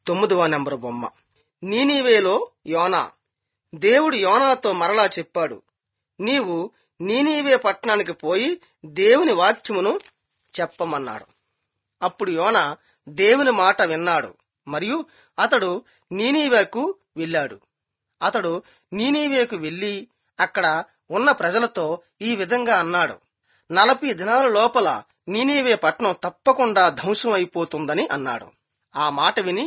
తొమ్మిదవ నెంబరు బొమ్మ నీనీవేలో యోనా దేవుడు యోనాతో మరలా చెప్పాడు నీవు నీనీవే పట్టణానికి పోయి దేవుని వాక్యమును చెప్పమన్నాడు అప్పుడు యోన దేవుని మాట విన్నాడు మరియు అతడు నీనీవేకు వెళ్ళాడు అతడు నీనీవేకు వెళ్లి అక్కడ ఉన్న ప్రజలతో ఈ విధంగా అన్నాడు నలభై దినాల లోపల నీనీవే పట్టణం తప్పకుండా ధ్వంసం అయిపోతుందని అన్నాడు ఆ మాట విని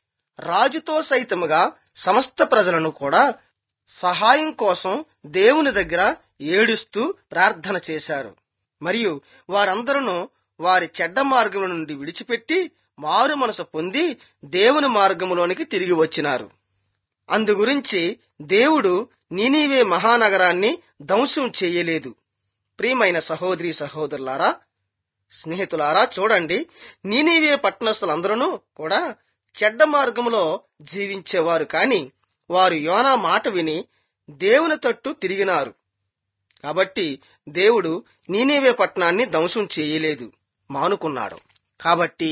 రాజుతో సైతముగా సమస్త ప్రజలను కూడా సహాయం కోసం దేవుని దగ్గర ఏడుస్తూ ప్రార్థన చేశారు మరియు వారందరూ వారి చెడ్డ మార్గముల నుండి విడిచిపెట్టి మారు మనసు పొంది దేవుని మార్గములోనికి తిరిగి వచ్చినారు అందుగురించి దేవుడు నీనీవే మహానగరాన్ని ధ్వంసం చేయలేదు ప్రియమైన సహోదరి సహోదరులారా స్నేహితులారా చూడండి నీనీవే పట్టణస్థులందరూ కూడా చెడ్డ మార్గములో జీవించేవారు కాని వారు యోనా మాట విని దేవుని తట్టు తిరిగినారు కాబట్టి దేవుడు నీనేవే పట్టణాన్ని ధ్వంసం చేయలేదు మానుకున్నాడు కాబట్టి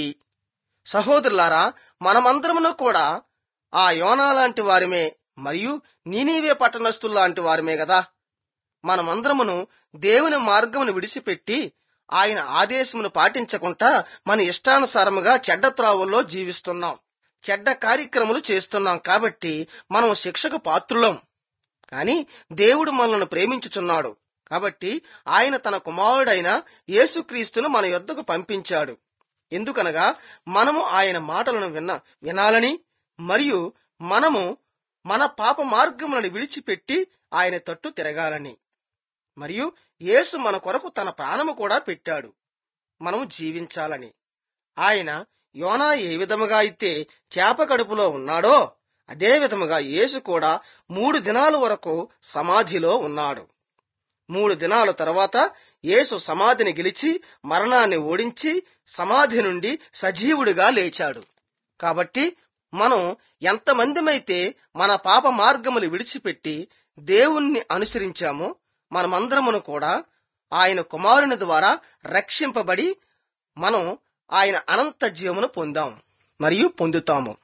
సహోదరులారా మనమందరమును కూడా ఆ యోనా లాంటి వారిమే మరియు నీనీవే పట్టణస్థులు లాంటి వారిమే గదా మనమందరమును దేవుని మార్గమును విడిచిపెట్టి ఆయన ఆదేశమును పాటించకుండా మన ఇష్టానుసారముగా చెడ్డ త్రావుల్లో జీవిస్తున్నాం చెడ్డ కార్యక్రమాలు చేస్తున్నాం కాబట్టి మనం శిక్షకు పాత్రులం కాని దేవుడు మనల్ని ప్రేమించుచున్నాడు కాబట్టి ఆయన తన కుమారుడైన యేసుక్రీస్తును మన యొద్దకు పంపించాడు ఎందుకనగా మనము ఆయన మాటలను విన్న వినాలని మరియు మనము మన పాప మార్గములను విడిచిపెట్టి ఆయన తట్టు తిరగాలని మరియు యేసు మన కొరకు తన ప్రాణము కూడా పెట్టాడు మనము జీవించాలని ఆయన యోనా ఏ విధముగా అయితే చేప కడుపులో ఉన్నాడో అదే విధముగా యేసు కూడా మూడు దినాల వరకు సమాధిలో ఉన్నాడు మూడు దినాల తర్వాత యేసు సమాధిని గెలిచి మరణాన్ని ఓడించి సమాధి నుండి సజీవుడిగా లేచాడు కాబట్టి మనం ఎంతమందిమైతే మన పాప మార్గములు విడిచిపెట్టి దేవుణ్ణి అనుసరించామో మనమందరమును కూడా ఆయన కుమారుని ద్వారా రక్షింపబడి మనం ఆయన అనంత జీవమును పొందాం మరియు పొందుతాము